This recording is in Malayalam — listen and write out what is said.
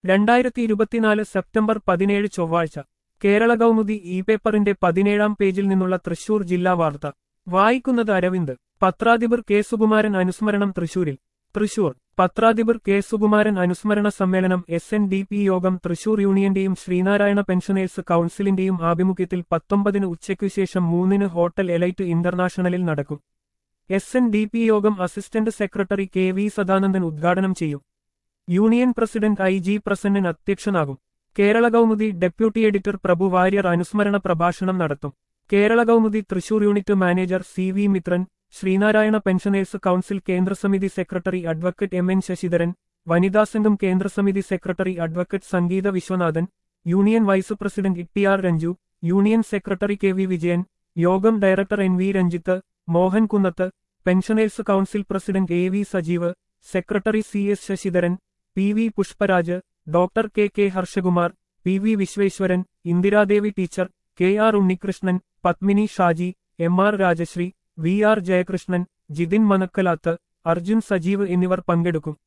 രണ്ടായിരത്തി ഇരുപത്തിനാല് സെപ്റ്റംബർ പതിനേഴ് ചൊവ്വാഴ്ച കേരള കൗമുദി ഇ പേപ്പറിന്റെ പതിനേഴാം പേജിൽ നിന്നുള്ള തൃശൂർ ജില്ലാ വാർത്ത വായിക്കുന്നത് അരവിന്ദ് പത്രാധിപർ കെ സുകുമാരൻ അനുസ്മരണം തൃശൂരിൽ തൃശൂർ പത്രാധിപർ കെ സുകുമാരൻ അനുസ്മരണ സമ്മേളനം എസ് എൻ ഡി പി യോഗം തൃശൂർ യൂണിയന്റെയും ശ്രീനാരായണ പെൻഷനേഴ്സ് കൌൺസിലിന്റെയും ആഭിമുഖ്യത്തിൽ പത്തൊമ്പതിന് ഉച്ചയ്ക്കു ശേഷം മൂന്നിന് ഹോട്ടൽ എലൈറ്റ് ഇന്റർനാഷണലിൽ നടക്കും എസ് എൻ ഡി പി യോഗം assistant secretary K V Sadanandan ഉദ്ഘാടനം ചെയ്യും union president I G Prasannan അധ്യക്ഷനാകും കേരള കൗമുദി ഡെപ്യൂട്ടി എഡിറ്റർ പ്രഭു വാര്യർ അനുസ്മരണ പ്രഭാഷണം നടത്തും Kerala Kaumudi Thrissur unit manager C V Mithran Sreenarayana pensioners council കേന്ദ്രസമിതി secretary advocate M N Sasidharan വനിതാ സംഘം കേന്ദ്രസമിതി secretary advocate Sangeetha Viswanathan union vice president E T R Ranju union secretary K V Vijayan യോഗം director N V Ranjith Mohan Kunnath pensioners council president A V Sajeev secretary C S Sasidharan P V Pushparaj doctor K K Harshakumar P V Visweswaran Indiradevi teacher K R Unnikrishnan Padmini Shaji M R Rajasree V R Jayakrishnan Jithin Manakkalath Arjun Sajeev എന്നിവർ പങ്കെടുക്കും